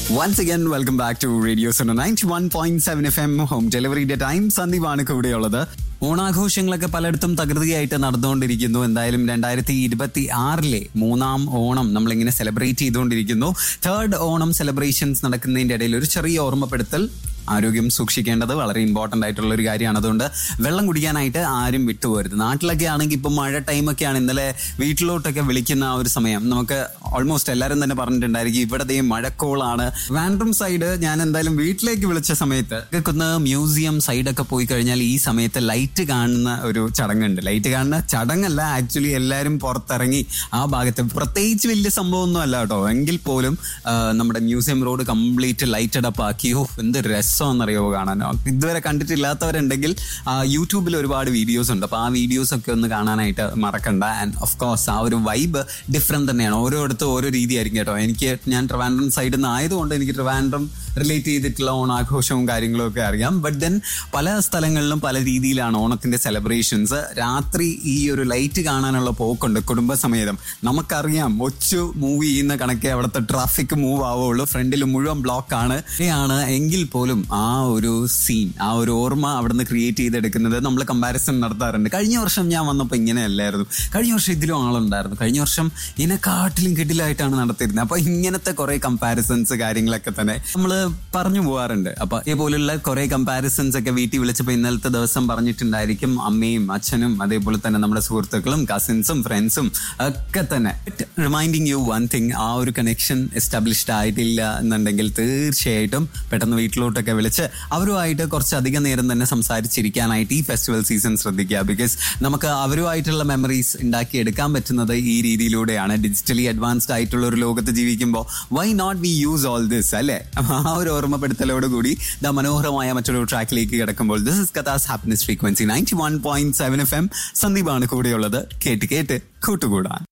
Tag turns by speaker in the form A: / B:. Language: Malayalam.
A: once again welcome back to radio Sono ninety one point seven FM home ഹോം ഡെലിവറിയുടെ ടൈം സന്ദീപാണ് കൂടെയുള്ളത് ഓണാഘോഷങ്ങളൊക്കെ പലയിടത്തും തകൃതിയായിട്ട് നടന്നുകൊണ്ടിരിക്കുന്നു എന്തായാലും രണ്ടായിരത്തി ഇരുപത്തി ആറിലെ മൂന്നാം ഓണം നമ്മളിങ്ങനെ സെലിബ്രേറ്റ് ചെയ്തുകൊണ്ടിരിക്കുന്നു തേർഡ് ഓണം സെലിബ്രേഷൻസ് നടക്കുന്നതിന്റെ ഇടയിൽ ഒരു ചെറിയ ഓർമ്മപ്പെടുത്തൽ ആരോഗ്യം സൂക്ഷിക്കേണ്ടത് വളരെ ഇമ്പോർട്ടന്റ് ആയിട്ടുള്ള ഒരു കാര്യമാണ് അതുകൊണ്ട് വെള്ളം കുടിക്കാനായിട്ട് ആരും വിട്ടുപോകരുത് നാട്ടിലൊക്കെ ആണെങ്കിൽ ഇപ്പം മഴ ടൈമൊക്കെയാണ് ഇന്നലെ വീട്ടിലോട്ടൊക്കെ വിളിക്കുന്ന ആ ഒരു സമയം നമുക്ക് ഓൾമോസ്റ്റ് എല്ലാവരും തന്നെ പറഞ്ഞിട്ടുണ്ടായിരിക്കും ഇവിടെ ദേ മഴക്കോളാണ് വാൻഡ്രം സൈഡ് ഞാൻ എന്തായാലും വീട്ടിലേക്ക് വിളിച്ച സമയത്ത് കുന്ന് മ്യൂസിയം സൈഡൊക്കെ പോയി കഴിഞ്ഞാൽ ഈ സമയത്ത് ലൈറ്റ് കാണുന്ന ഒരു ചടങ്ങുണ്ട് ലൈറ്റ് കാണുന്ന ചടങ്ങല്ല ആക്ച്വലി എല്ലാവരും പുറത്തിറങ്ങി ആ ഭാഗത്ത് പ്രത്യേകിച്ച് വലിയ സംഭവമൊന്നും അല്ല കേട്ടോ എങ്കിൽ പോലും ആ, നമ്മുടെ museum road complete lighted up ആക്കി ഓ എന്ത് രസമെന്നറിയോ കാണാൻ ഇതുവരെ കണ്ടിട്ടില്ലാത്തവരുണ്ടെങ്കിൽ ആ, യൂട്യൂബിൽ ഒരുപാട് വീഡിയോസ് ഉണ്ട് അപ്പോൾ ആ വീഡിയോസ് ഒക്കെ ഒന്ന് കാണാനായിട്ട് മറക്കണ്ട ആൻഡ് ഓഫ് കോഴ്സ് ആ ഒരു വൈബ് ഡിഫറെന്റ് തന്നെയാണ് ഓരോരുത്തരും ഓരോ രീതിയായിരിക്കും കേട്ടോ എനിക്ക് ഞാൻ ട്രിവാൻഡ്രം സൈഡിൽ നിന്ന് ആയതുകൊണ്ട് എനിക്ക് ട്രിവാൻഡ്രം റിലേറ്റ് ചെയ്തിട്ടുള്ള ഓണാഘോഷവും കാര്യങ്ങളും ഒക്കെ അറിയാം ബട്ട് ദെൻ പല സ്ഥലങ്ങളിലും പല രീതിയിലാണ് ഓണത്തിന്റെ സെലിബ്രേഷൻസ് രാത്രി ഈ ഒരു ലൈറ്റ് കാണാനുള്ള പോക്കുണ്ട് കുടുംബസമേതം നമുക്കറിയാം ഒച്ചു മൂവ് ചെയ്യുന്ന കണക്കെ അവിടുത്തെ ട്രാഫിക് മൂവ് ആവുള്ളൂ ഫ്രണ്ടിൽ മുഴുവൻ ബ്ലോക്ക് ആണ് ആണ് എങ്കിൽ പോലും ആ ഒരു സീൻ ആ ഒരു ഓർമ്മ അവിടുന്ന് ക്രിയേറ്റ് ചെയ്തെടുക്കുന്നത് നമ്മൾ കമ്പാരിസൺ നടത്താറുണ്ട് കഴിഞ്ഞ വർഷം ഞാൻ വന്നപ്പോൾ ഇങ്ങനെയല്ലായിരുന്നു കഴിഞ്ഞ വർഷം ഇതിലും ആളുണ്ടായിരുന്നു കഴിഞ്ഞ വർഷം ഇതിനെക്കാട്ടിലും കിടിലായിട്ടാണ് നടത്തിയിരുന്നത് അപ്പൊ ഇങ്ങനത്തെ കുറെ കമ്പാരിസൺസ് കാര്യങ്ങളൊക്കെ തന്നെ നമ്മൾ പറഞ്ഞു പോവാറുണ്ട് അപ്പൊ ഇതേപോലുള്ള കുറെ കമ്പാരിസൺസ് ഒക്കെ വീട്ടിൽ വിളിച്ചപ്പോൾ ഇന്നലത്തെ ദിവസം പറഞ്ഞിട്ടുണ്ടായിരിക്കും അമ്മയും അച്ഛനും അതേപോലെ തന്നെ നമ്മുടെ സുഹൃത്തുക്കളും കസിൻസും ഫ്രണ്ട്സും ഒക്കെ തന്നെ റിമൈൻഡിങ് യു വൺ തിങ് ആ ഒരു കണക്ഷൻ എസ്റ്റാബ്ലിഷ്ഡ് ആയിട്ടില്ല എന്നുണ്ടെങ്കിൽ തീർച്ചയായിട്ടും പെട്ടെന്ന് വീട്ടിലോട്ടൊക്കെ വിളിച്ച് അവരുമായിട്ട് കുറച്ച് അധികം നേരം തന്നെ സംസാരിച്ചിരിക്കാനായിട്ട് ഈ ഫെസ്റ്റിവൽ സീസൺ ശ്രദ്ധിക്കുക ബിക്കോസ് നമുക്ക് അവരുമായിട്ടുള്ള മെമ്മറീസ് ഉണ്ടാക്കിയെടുക്കാൻ പറ്റുന്നത് ഈ രീതിയിലൂടെയാണ് ഡിജിറ്റലി അഡ്വാൻസ്ഡ് ആയിട്ടുള്ള ഒരു ലോകത്ത് ജീവിക്കുമ്പോൾ why not we use all this അല്ലേ അപ്പൊ ആ ഒരു ഓർമ്മപ്പെടുത്തലോട് കൂടി ദ മനോഹരമായ മറ്റൊരു ട്രാക്കിലേക്ക് കിടക്കുമ്പോൾ this is Katha's happiness frequency ninety one point seven FM എം സന്ദീപാണ് കൂടെയുള്ളത് കേട്ട് കേട്ട് കൂട്ടുകൂടാൻ